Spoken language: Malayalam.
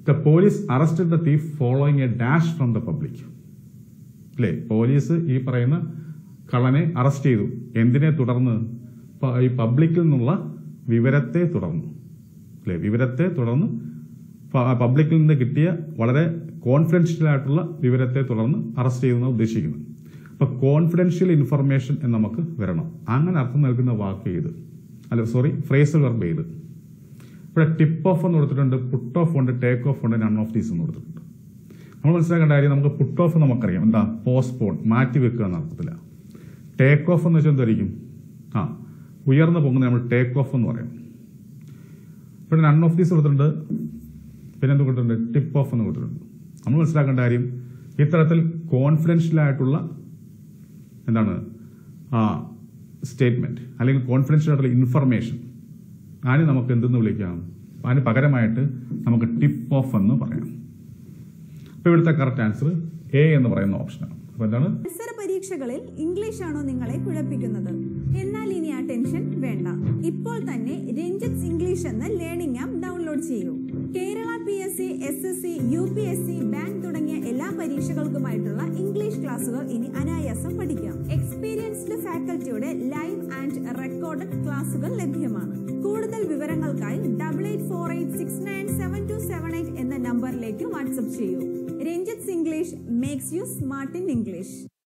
the police arrested the thief following a dash from the public അല്ലേ പോലീസ് ഈ പറയുന്ന കള്ളനെ അറസ്റ്റ് ചെയ്തു എന്തിനെ തുടർന്ന് പ- ഈ പബ്ലിക്കിൽ നിന്നുള്ള വിവരത്തെ തുടർന്ന് അല്ലേ വിവരത്തെ തുടർന്ന് പ- പബ്ലിക്കിൽ നിന്ന് കിട്ടിയ വളരെ കോൺഫിഡൻഷ്യൽ ആയിട്ടുള്ള വിവരത്തെ തുടർന്ന് അറസ്റ്റ് ചെയ്യുന്ന ഉദ്ദേശിക്കുന്നത് അപ്പൊ കോൺഫിഡൻഷ്യൽ ഇൻഫർമേഷൻ എന്ന് നമുക്ക് വരണം അങ്ങനെ അർത്ഥം നൽകുന്ന വാക്ക് ഏത് അല്ല സോറി ഫ്രേസൽ വെർബ് ഏത് ഇവിടെ ടിപ്പ് ഓഫ് എന്ന് കൊടുത്തിട്ടുണ്ട് പുട്ട് ഓഫ് ഉണ്ട് ടേക്ക് ഓഫ് ഉണ്ട് നൺ ഓഫ് ദീസ് എന്ന് കൊടുത്തിട്ടുണ്ട് നമ്മൾ മനസ്സിലാക്കേണ്ട കാര്യം നമുക്ക് പുട്ട് ഓഫ് നമുക്കറിയാം എന്താ പോസ്റ്റ്പോൺ മാറ്റി വെക്കുക എന്ന അർത്ഥത്തില ടേക്ക് ഓഫ് എന്ന് വെച്ചാൽ എന്തായിരിക്കും ആ ഉയർന്നു പോകുന്നത് നമ്മൾ ടേക്ക് ഓഫ് എന്ന് പറയും ഇവിടെ നൺ ഓഫ് ദീസ് കൊടുത്തിട്ടുണ്ട് പിന്നെ എന്ത് കൊടുത്തിട്ടുണ്ട് ടിപ്പ് ഓഫ് എന്ന് കൊടുത്തിട്ടുണ്ട് നമ്മൾ മനസ്സിലാക്കേണ്ട കാര്യം ഇത്തരത്തിൽ കോൺഫിഡൻഷ്യൽ ആയിട്ടുള്ള എന്താണ് ആ സ്റ്റേറ്റ്മെന്റ് അല്ലെങ്കിൽ കോൺഫിഡൻഷ്യൽ ആയിട്ടുള്ള ഇൻഫർമേഷൻ അതിന് നമുക്ക് എന്തെന്ന് വിളിക്കാം അതിന് പകരമായിട്ട് നമുക്ക് ടിപ്പ് ഓഫ് എന്ന് പറയാം അപ്പൊ ഇവിടുത്തെ കറക്റ്റ് ആൻസർ എ എന്ന് പറയുന്ന ഓപ്ഷനാണ് അപ്പൊ എന്താണ് മത്സര പരീക്ഷകളിൽ ഇംഗ്ലീഷ് ആണോ നിങ്ങളെ കുഴപ്പിക്കുന്നത് എന്നാൽ ഇനി ആ ടെൻഷൻ വേണ്ട ഇപ്പോൾ തന്നെ രഞ്ജിത്ത് ഇംഗ്ലീഷ് എന്ന ലേണിംഗ് ആപ്പ് ഡൗൺലോഡ് ചെയ്യൂ Kerala P S C S S C U P S C bank തുടങ്ങിയ എല്ലാ പരീക്ഷകൾക്കുമായിട്ടുള്ള ഇംഗ്ലീഷ് ക്ലാസുകൾ ഇനി അനായാസം പഠിക്കാം എക്സ്പീരിയൻസ്ഡ് ഫാക്കൽറ്റിയുടെ ലൈവ് ആൻഡ് റെക്കോർഡഡ് ക്ലാസുകൾ ലഭ്യമാണ് കൂടുതൽ വിവരങ്ങൾക്കായി double eight four eight six nine seven two seven eight എന്ന നമ്പറിലേക്ക് വാട്സപ്പ് ചെയ്യൂ Ranjith English makes you smart in English